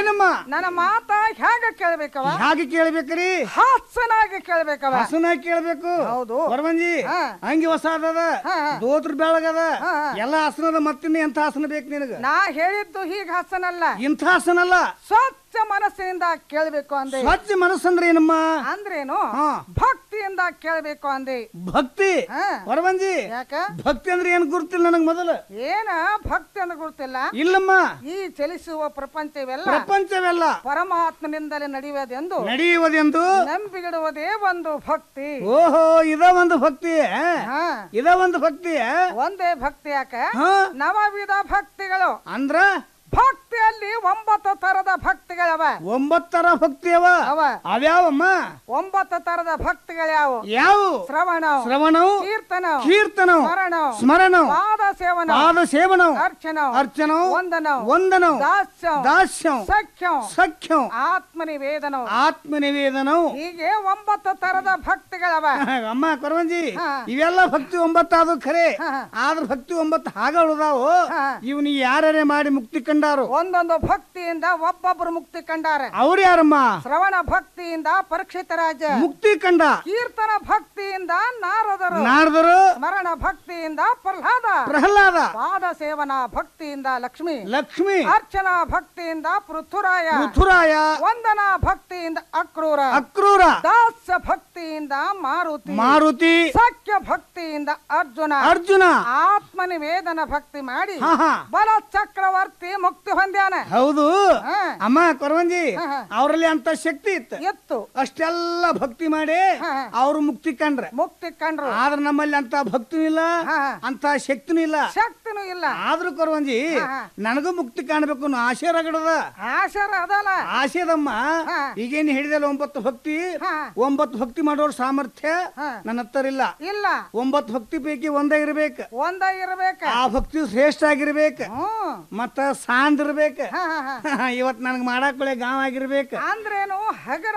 ಏನಮ್ಮ ನನ್ನ ಮಾತ ಹೇಗ ಕೇಳ್ಬೇಕವ ಹಾಗೆ ಕೇಳ್ಬೇಕ್ರಿ ಹಾಸನಾಗಿ ಕೇಳ್ಬೇಕವ ಹಸನ ಕೇಳ್ಬೇಕು ಹೌದು. ಹೊರಬಂಜಿ ಹಾ. ಅಂಗಿ ಹೊಸ ಅದದ ಹಾ, ಹಾ. ದೋತ್ರ ಬೆಳಗದ ಹಾ, ಹಾ. ಎಲ್ಲ ಹಸನದ ಮತ್ತಿನ್ನ ಎಂತ ಹಸನ ಬೇಕು ನಿನಗ ನಾ ಹೇಳಿದ್ದು ಹೀಗ ಹಾಸನಲ್ಲ ಇಂಥ ಹಸನಲ್ಲ ಸ್ವಚ್ಛ ಮನಸ್ಸಿನಿಂದ ಕೇಳ್ಬೇಕು ಅಂದೆ ಸ್ವಚ್ಛ ಮನಸ್ಸಂದ್ರೆ ಏನಮ್ಮ ಅಂದ್ರೇನು ಹಾ. ಭಕ್ತಿಯಿಂದ ಕೇಳ್ಬೇಕು ಅಂದೆ ಭಕ್ತಿ ಹಾ. ಹೊರಬಂಜಿ ಯಾಕ ಭಕ್ತಿ ಅಂದ್ರೆ ಏನ್ ಗುರುತಿಲ್ಲ ನನಗ್ ಮೊದಲು ಏನ ಭಕ್ತಿ ಅಂತ ಗೊತ್ತಿಲ್ಲ ಇಲ್ಲಮ್ಮ ಈ ಚಲಿಸುವ ಪ್ರಪಂಚವೆಲ್ಲ ಪ್ರಪಂಚವೆಲ್ಲ ಪರಮಾತ್ಮನಿಂದಲೇ ನಡೆಯುವುದೆಂದು ನಡೆಯುವುದೆಂದು ನಂಬಿಗಿಡುವುದೇ ಒಂದು ಭಕ್ತಿ ಓಹೋ ಇದ ಒಂದು ಭಕ್ತಿ ಹಾ ಇದ ಒಂದು ಭಕ್ತಿ ಒಂದೇ ಭಕ್ತಿ ಯಾಕ ಹಾ ನವವಿಧ ಭಕ್ತಿಗಳು ಅಂದ್ರ ಭಕ್ತಿಯಲ್ಲಿ ಒಂಬತ್ತು ತರದ ಭಕ್ತಿಗಳವ ಒಂಬತ್ತರ ಭಕ್ತಿ ಅವ ಅವ ಅವ್ಯಾವಮ್ಮ ಒಂಬತ್ತು ತರದ ಭಕ್ತಿಗಳ್ಯಾವು ಯಾವ ಶ್ರವಣ ಶ್ರವಣವು ಕೀರ್ತನ ಕೀರ್ತನವು ಸ್ಮರಣ ಸ್ಮರಣವು ಪಾದ ಸೇವನ ಪಾದ ಸೇವನವು ಅರ್ಚನ ಅರ್ಚನವು ವಂದನ ವಂದನವು ದಾಸ್ಯ ದಾಸ್ಯಂ ಸಖ್ಯಂ ಸಖ್ಯಂ ಆತ್ಮನಿವೇದನ ಆತ್ಮನಿವೇದನವು ಹೀಗೆ ಒಂಬತ್ತು ತರದ ಭಕ್ತಿಗಳವ ಅಮ್ಮ ಕೊರವಂಜಿ ಹಾ. ಇವೆಲ್ಲ ಭಕ್ತಿ ಒಂಬತ್ತಾದ್ರು ಖರೆ ಹಾ, ಹಾ. ಆದ್ರ ಭಕ್ತಿ ಒಂಬತ್ತು ಹಾಗ ಉಳ್ದಾವು ಹಾ. ಇವನು ಯಾರ್ಯಾರೇ ಮಾಡಿ ಮುಕ್ತಿ ಕಂಡಾರು ಒಂದೊಂದು ಭಕ್ತಿಯಿಂದ ಒಬ್ಬೊಬ್ಬರು ಮುಕ್ತಿ ಕಂಡಾರೆ ಅವ್ರು ಯಾರಮ್ಮ ಶ್ರವಣ ಭಕ್ತಿಯಿಂದ ಪರೀಕ್ಷಿತ ರಾಜ ಮುಕ್ತಿ ಕಂಡ ಕೀರ್ತನ ಭಕ್ತಿಯಿಂದ ನಾರದರು ನಾರದರು ಸ್ಮರಣ ಭಕ್ತಿಯಿಂದ ಪ್ರಹ್ಲಾದ ಪ್ರಹ್ಲಾದ ಪಾದ ಸೇವನ ಭಕ್ತಿಯಿಂದ ಲಕ್ಷ್ಮಿ ಲಕ್ಷ್ಮಿ ಅರ್ಚನಾ ಭಕ್ತಿಯಿಂದ ಪೃಥುರಾಯ ಮಥುರಾಯ ವಂದನಾ ಭಕ್ತಿಯಿಂದ ಅಕ್ರೂರ ಅಕ್ರೂರ ದಾಸ್ಯ ಭಕ್ತಿಯಿಂದ ಮಾರುತಿ ಮಾರುತಿ ಸಖ್ಯ ಭಕ್ತಿಯಿಂದ ಅರ್ಜುನ ಅರ್ಜುನ ಆತ್ಮನಿವೇದನ ಭಕ್ತಿ ಮಾಡಿ ಹಾ ಹಾ ಬಲ ಚಕ್ರವರ್ತಿ ಮುಕ್ತಿ ಹೊಂದ್ಯಾನ ಹೌದು ಹಾ. ಅಮ್ಮ ಕೊರವಂಜಿ ಹಾ, ಹಾ. ಅವರಲ್ಲಿ ಅಂತ ಶಕ್ತಿ ಇತ್ತು ಎತ್ತು ಅಷ್ಟೆಲ್ಲ ಭಕ್ತಿ ಮಾಡಿ ಹಾ, ಹಾ. ಅವ್ರು ಮುಕ್ತಿ ಕಂಡ್ರೆ ಮುಕ್ತಿ ಕಂಡ್ರು ಆದ್ರೆ ನಮ್ಮಲ್ಲಿ ಅಂತ ಭಕ್ತಿನೂ ಇಲ್ಲ ಹಾ, ಹಾ. ಅಂತ ಶಕ್ತಿನೂ ಇಲ್ಲ ಶಕ್ತಿನೂ ಇಲ್ಲ ಆದ್ರೂ ಕೊರವಂಜಿ ಹಾ, ಹಾ. ನನಗೂ ಮುಕ್ತಿ ಕಾಣ್ಬೇಕು ಅನ್ನೋ ಆಸೆ ರಗಡದ ಆಶರ ಅದಲ್ಲ ಆಸೆದಮ್ಮ ಹಾ. ಈಗೇನು ಹೇಳಿದಲ್ಲ ಒಂಬತ್ತು ಭಕ್ತಿ ಹಾ. ಒಂಬತ್ತು ಭಕ್ತಿ ಮಾಡೋರ್ ಸಾಮರ್ಥ್ಯ ಹಾ. ನನ್ನ ಹತ್ತಿರ ಇಲ್ಲ ಇಲ್ಲ ಒಂಬತ್ತು ಭಕ್ತಿ ಪೈಕಿ ಒಂದೇ ಇರ್ಬೇಕು ಒಂದ ಇರ್ಬೇಕ ಆ ಭಕ್ತಿ ಶ್ರೇಷ್ಠ ಆಗಿರ್ಬೇಕು ಹ್ಮ್ ಮತ್ತ ಸಾಂದ್ ಇರ್ಬೇಕು ಹಾ, ಹಾ, ಹಾ. ಇವತ್ ನನಗ್ ಮಾಡಾಕೊಳ್ಳೆ ಗಾಂವ್ ಆಗಿರ್ಬೇಕು ಅಂದ್ರೇನು ಹಗರ